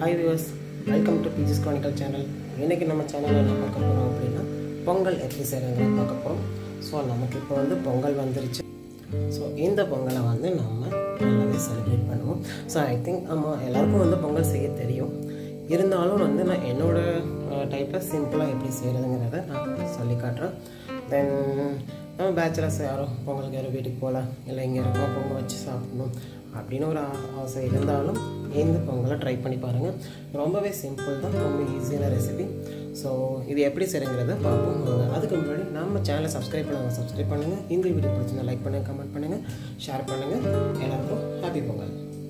Hi viewers welcome to Peejays Chronicle channel இன்றைக்கி நம்ம சேனலில் என்ன பார்க்க போகிறோம் அப்படின்னா பொங்கல் எப்படி செய்கிறாங்க பார்க்க போகிறோம் ஸோ நமக்கு இப்போ வந்து பொங்கல் வந்துருச்சு ஸோ இந்த பொங்கலை வந்து நம்ம நல்லாவே செலிப்ரேட் பண்ணுவோம் ஸோ ஐ திங்க் ஆமாம் எல்லாருக்கும் வந்து பொங்கல் செய்ய தெரியும் இருந்தாலும் வந்து நான் என்னோட டைப்பில் சிம்பிளாக எப்படி செய்கிறதுங்கிறத நான் சொல்லி காட்டுறேன் தென் நம்ம பேச்சுலர்ஸ் யாரும் பொங்கலுக்கு யாரும் வீட்டுக்கு போகலாம் இல்லை இங்கே இருக்கோம் பொங்கல் வச்சு சாப்பிடணும் அப்படின்னு ஒரு ஆ- ஆசை இருந்தாலும் இந்த பொங்கலை ட்ரை பண்ணி பாருங்கள் ரொம்பவே சிம்பிள் தான் ரொம்ப ஈஸியான ரெசிபி ஸோ இது எப்படி செய்யுங்கிறத பார்ப்போம் வாங்க. அதுக்கு முன்னாடி நம்ம சேனலை சப்ஸ்கிரைப் பண்ணுவாங்க சப்ஸ்கிரைப் பண்ணுங்கள் இந்த வீடியோ பிடிச்சிருந்தா லைக் பண்ணுங்கள் கமெண்ட் பண்ணுங்கள் ஷேர் பண்ணுங்கள் எல்லாருக்கும் ஹாப்பி பொங்கல்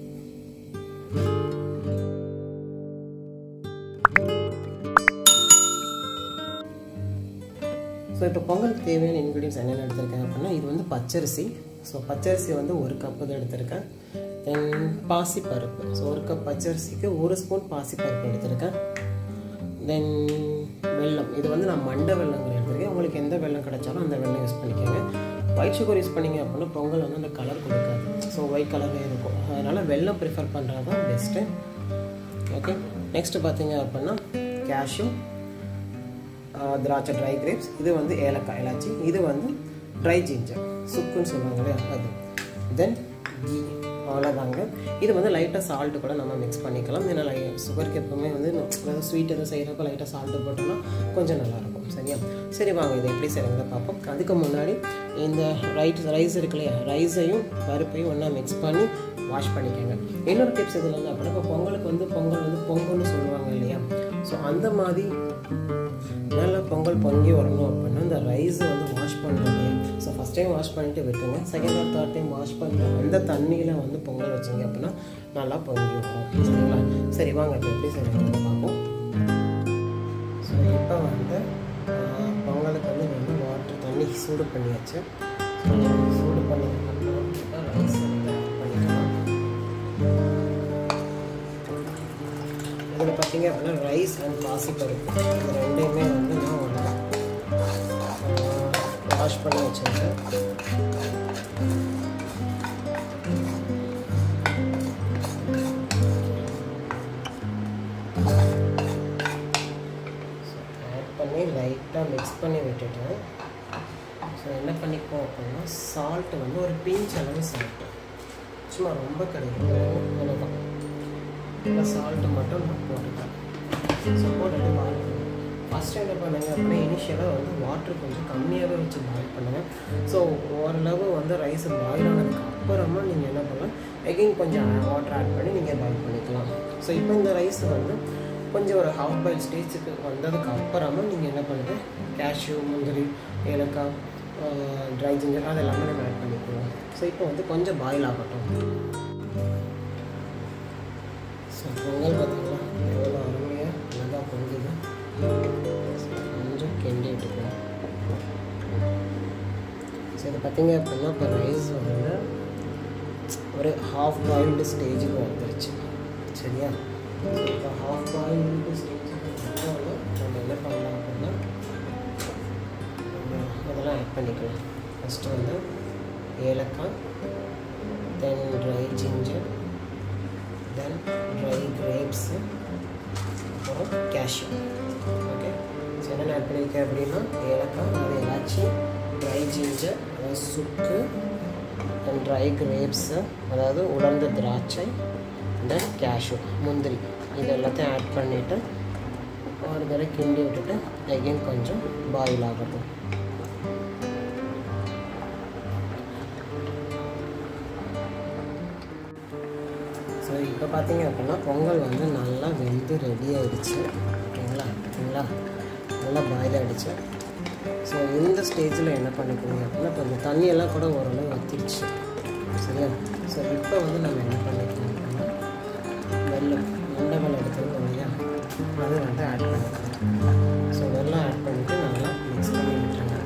ஸோ இப்போ பொங்கலுக்கு தேவையான இன்க்ரீடியன்ஸ் என்னென்ன எடுத்திருக்கேன் அப்படின்னா இது வந்து பச்சரிசி ஸோ பச்சரிசி வந்து ஒரு கப் தான் எடுத்திருக்கேன் தென் பாசிப்பருப்பு ஸோ ஒரு கப் பச்சரிசிக்கு ஒரு ஸ்பூன் பாசிப்பருப்பு எடுத்திருக்கேன் தென் வெல்லம் இது வந்து நான் மண்டை வெல்லம் எடுத்திருக்கேன் உங்களுக்கு எந்த வெல்லம் கிடைச்சாலும் அந்த வெல்லம் யூஸ் பண்ணிக்கோங்க ஒயிட் சுகர் யூஸ் பண்ணீங்க அப்படின்னா பொங்கல் வந்து அந்த கலர் கொடுக்காது ஸோ ஒயிட் கலர்லேயே இருக்கும் அதனால் வெல்லம் ப்ரிஃபர் பண்ணுறது தான் பெஸ்ட்டு ஓகே நெக்ஸ்ட் பார்த்தீங்க அப்படின்னா கேஷ்யூ ஆஹ் திராட்சை ட்ரை கிரேப்ஸ் இது வந்து ஏலக்காய் இலாச்சி இது வந்து ட்ரை ஜிஞ்சர் சுக்குன்னு சொல்லுவாங்க இல்லையா அது தென் கீ அவ்வளோதாங்க இது வந்து லைட்டாக சால்ட்டு கூட நம்ம மிக்ஸ் பண்ணிக்கலாம் ஏன்னா லை சுகருக்கு எப்பவுமே வந்து அதாவது ஸ்வீட் எதுவும் செய்கிறப்ப லைட்டாக சால்ட்டு போட்டோம்னா கொஞ்சம் நல்லாயிருக்கும் சரியா சரி வாங்க இதை எப்படி செய்கிறத பார்ப்போம் அதுக்கு முன்னாடி இந்த ரைட் ரைஸ் இருக்கு இல்லையா ரைஸையும் பருப்பையும் ஒன்றா மிக்ஸ் பண்ணி வாஷ் பண்ணிக்கோங்க இன்னொரு டிப்ஸ் இதில் என்ன அப்படின்னா இப்போ பொங்கலுக்கு வந்து பொங்கல் வந்து பொங்கல்னு சொல்லுவாங்க இல்லையா ஸோ அந்த மாதிரி நல்லா பொங்கல் பொங்கி வரணும் அப்படின்னா இந்த ரைஸை வந்து வாஷ் பண்ணுறது ஸோ ஃபஸ்ட் டைம் வாஷ் பண்ணிட்டு விட்டுருங்க second or third time wash பண்ணுற அந்த தண்ணியில் வந்து பொங்கல் வச்சிங்க அப்படின்னா நல்லா பொங்கி வரும் சரிங்களா சரி வாங்க இப்போ எப்படி செய்யறது பார்ப்போம் ஸோ இப்போ வந்து ஆஹ், பொங்கலுக்கு வந்து வந்து வாட்டர் தண்ணி சூடு பண்ணியாச்சு ஸோ சூடு பண்ணதுக்கப்புறம் இப்போ ரைஸ் வந்து add பண்ணிக்கலாம் இதில் பார்த்தீங்க அப்படின்னா ரைஸ் அண்ட் பாசிப்பருப்பு இது ரெண்டையுமே வந்து நான் ஒன்று வாஷ் பண்ணி வச்சுருக்கேன் ஆட் பண்ணி லைட்டாக மிக்ஸ் பண்ணி விட்டுட்டேன் ஸோ என்ன பண்ணிப்போம் அப்படின்னா சால்ட்டு வந்து ஒரு பிஞ்ச் அளவு சால்ட்டு சும்மா ரொம்ப கிடையாது அவ்வளோதான் இந்த சால்ட்டு மட்டும் நான் போட்டுட்டேன் ஸோ போட்டுட்டு பாயில் பண்ணுவேன் ஃபஸ்ட் என்ன பண்ணுங்க அப்படின்னா இனிஷியலாக வந்து வாட்டர் கொஞ்சம் கம்மியாகவே வச்சு பாயில் பண்ணுங்கள் ஸோ ஓரளவு வந்து ரைஸ் பாயில் ஆனதுக்கு அப்புறமா நீங்கள் என்ன பண்ணலாம் எகைன் கொஞ்சம் வாட்டர் ஆட் பண்ணி நீங்கள் பாயில் பண்ணிக்கலாம் ஸோ இப்போ இந்த ரைஸ் வந்து கொஞ்சம் ஒரு ஹாஃப் பாயில் ஸ்டேஜுக்கு வந்ததுக்கு அப்புறமா நீங்கள் என்ன பண்ணுறது கேஷ்யூ முந்திரி ஏலக்காய் ட்ரை ஜிஞ்சர் அது எல்லாமே நம்ம ஆட் பண்ணிக்கலாம் ஸோ இப்போ வந்து கொஞ்சம் பாயில் ஆகட்டும் ஸோ பொங்கல் பார்த்தீங்களா எவ்வளோ அருமையாக நல்லா பொங்குது So, கொஞ்சம் கிண்டி விட்டுக்கலாம் ஸோ இது பார்த்தீங்க அப்படின்னா இப்போ ரைஸ் வந்து ஒரு ஹாஃப் பாயில்டு ஸ்டேஜுக்கு வந்துருச்சு சரியா இப்போ ஹாஃப் பாயில்டு ஸ்டேஜுக்கு வந்தோடனே நம்ம என்ன பண்ணலாம் அப்படின்னா நம்ம அதெல்லாம் ஆட் பண்ணிக்கலாம் ஃபஸ்ட்டு வந்து ஏலக்காய் then dry ginger then dry grapes அப்புறம் கேஷ்யூ ஓகே ஸோ என்னென்ன ஆட் பண்ணியிருக்கேன் அப்படின்னா ஏலக்காய் அது எலாச்சி ட்ரை ஜிஞ்சர் அதாவது சுக்கு தென் ட்ரை கிரேப்ஸு அதாவது உலர்ந்த திராட்சை தென் கேஷ்யூ முந்திரி இது எல்லாத்தையும் ஆட் பண்ணிவிட்டு ஒரு தடவை கிண்டி விட்டுட்டு அகைன் கொஞ்சம் பாயில் ஆகட்டும் ஸோ இப்போ பார்த்தீங்க அப்படின்னா பொங்கல் வந்து நல்லா வெந்து ரெடி ஆயிடுச்சு ஓகேங்களா ஓகேங்களா நல்லா பாயில் ஆகிடுச்சு ஸோ இந்த ஸ்டேஜில் என்ன பண்ணிக்கணும் அப்படின்னா கொஞ்சம் தண்ணியெல்லாம் கூட ஓரளவு வத்திடுச்சு சரியா ஸோ இப்போ வந்து நம்ம என்ன பண்ணிக்கணும் அப்படின்னா வெல்லம் மண்டை வெல்லம் எடுத்துருக்கோம் இல்லையா அது வந்து ஆட் பண்ணிக்கலாம் ஸோ வெல்லம் ஆட் பண்ணிவிட்டு நல்லா மிக்ஸ் பண்ணி விட்டுருங்க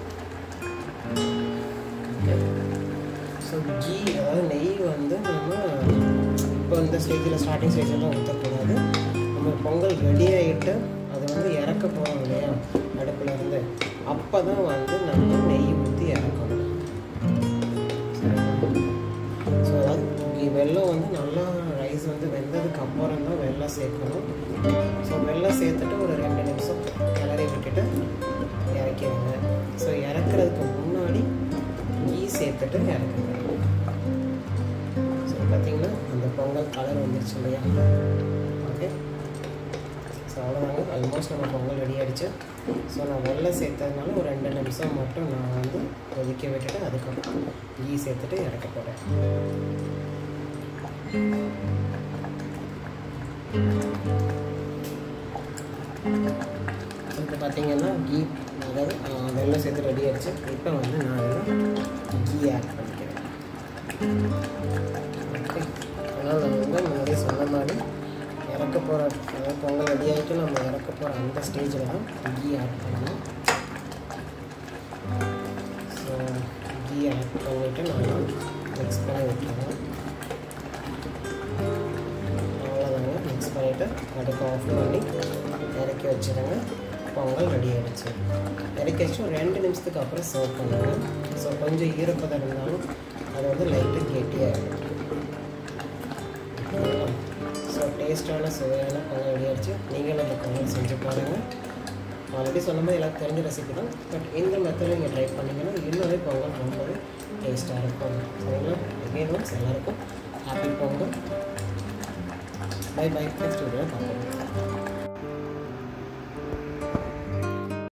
ஓகே ஸோ கீ அதாவது நெய் வந்து நம்ம இப்போ இந்த ஸ்டேஜில் ஸ்டார்டிங் ஸ்டேஜில் ஊற்றக்கூடாது நம்ம பொங்கல் ரெடி ஆகிட்டு அது வந்து இறக்க போகிறோம் இல்லையா அடுப்புல இருந்து அப்போ தான் வந்து நம்ம நெய் ஊற்றி இறக்கணும் சரிங்களா ஸோ அதாவது இ- வெல்லம் வந்து நல்லா ரைஸ் வந்து வெந்ததுக்கு அப்புறம் தான் வெல்லம் வெள்ளம் சேர்க்கணும் ஸோ வெள்ளம் சேர்த்துட்டு ஒரு ரெண்டு நிமிஷம் கிளறி விட்டுட்டு இறக்கிடுங்க ஸோ இறக்குறதுக்கு முன்னாடி கீ சேர்த்துட்டு இறக்குங்க ஸோ பார்த்தீங்கன்னா அந்த பொங்கல் கலர் வந்துருச்சு இல்லையா ஓகே ஸோ அவ்வளோதாங்க ஆல்மோஸ்ட் நம்ம பொங்கல் ரெடி ஆகிடுச்சு ஸோ நான் வெள்ளம் சேர்த்ததுனால ஒரு ரெண்டு நிமிஷம் மட்டும் நான் வந்து கொதிக்க விட்டுட்டு அதுக்கப்புறம் கீ சேர்த்துட்டு இறக்க போகிறேன் இப்போ பார்த்தீங்கன்னா கீ அதாவது வெள்ளம் சேர்த்து ரெடி ஆகிடுச்சு இப்போ வந்து நான் அதில் கீ ஆட் பண்ணிக்கிறேன் ஓகே அதனால் நான் வந்து முன்னாடியே சொன்ன மாதிரி இறக்க போகிற அதாவது பொங்கல் ரெடி ஆகிட்டு நம்ம இறக்க போகிற அந்த ஸ்டேஜில் தான் கீ ஆட் பண்ணணும் ஸோ கீ ஆட் பண்ணிவிட்டு நான் மிக்ஸ் பண்ணி விட்டுருவேன் அவ்வளோதாங்க மிக்ஸ் பண்ணிவிட்டு அடுப்பு ஆஃப் பண்ணி இறக்கி வச்சுருங்க பொங்கல் ரெடி ஆகிடுச்சு இறக்கி வச்சு ஒரு ரெண்டு நிமிஷத்துக்கு அப்புறம் சர்வ் பண்ணுங்க ஸோ கொஞ்சம் ஈரப்பதம் இருந்தாலும் அது வந்து லைட்டாக கெட்டியாகிடும் ஸோ டேஸ்ட்டான சுவையான பொங்கல் ரெடி ஆகிடுச்சு நீங்களும் அந்த பொங்கல் செஞ்சு பாருங்கள் ஆல்ரெடி சொன்ன மாதிரி எல்லாருக்கும் தெரிஞ்ச ரெசிபி தான் பட் இந்த மெத்தடில் நீங்கள் ட்ரை பண்ணிங்கன்னா இன்னொரு பொங்கல் ரொம்பவே டேஸ்ட்டாக இருக்கும் சரிங்களா எகேனும் எல்லாருக்கும் happy Pongal bye bye next வீடியோவில் பார்ப்போம்